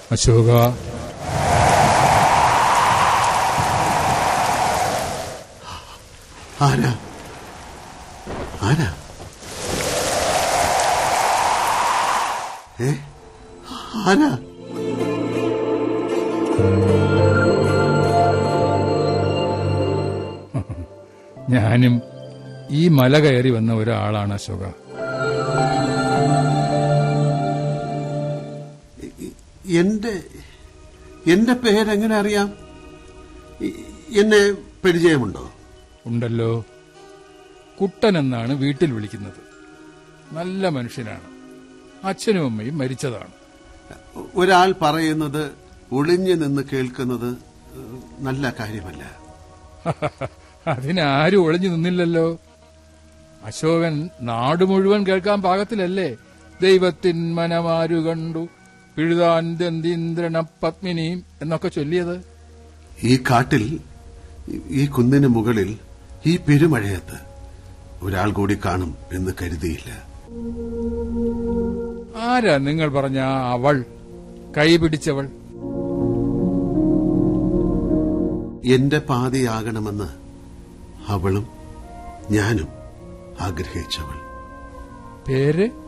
അശോക ആരാ ആരാ ഏ ആരാ ഞാനും ഈ മല കയറി വന്ന ഒരാളാണ് അശോക എന്റെ എന്റെ പേരെങ്ങനെ അറിയാം ഇ- എന്നെ പരിചയമുണ്ടോ ഉണ്ടല്ലോ കുട്ടൻ എന്നാണ് വീട്ടിൽ വിളിക്കുന്നത് നല്ല മനുഷ്യനാണ് അച്ഛനും അമ്മയും മരിച്ചതാണ് ഒരാൾ പറയുന്നത് ഒളിഞ്ഞു നിന്ന് കേൾക്കുന്നത് ഏഹ്, നല്ല കാര്യമല്ല അതിനാരും ഒളിഞ്ഞു നിന്നില്ലല്ലോ അശോകൻ നാട് മുഴുവൻ കേൾക്കാൻ പാകത്തിലല്ലേ ദൈവത്തിൻ മനമാരു കണ്ടു പിഴുതാന്തീന്ദ്രണ പത്മിനിയും എന്നൊക്കെ ചൊല്ലിയത് ഈ കാട്ടിൽ ഈ കുന്നിന് മുകളിൽ ഈ പെരുമഴയത്ത് ഒരാൾ കൂടി കാണും എന്ന് കരുതിയില്ല ആരാ നിങ്ങൾ പറഞ്ഞ ആ അവൾ കൈപിടിച്ചവൾ എന്റെ പാതിയാകണമെന്ന് അവളും ഞാനും ആഗ്രഹിച്ചവൾ പേര്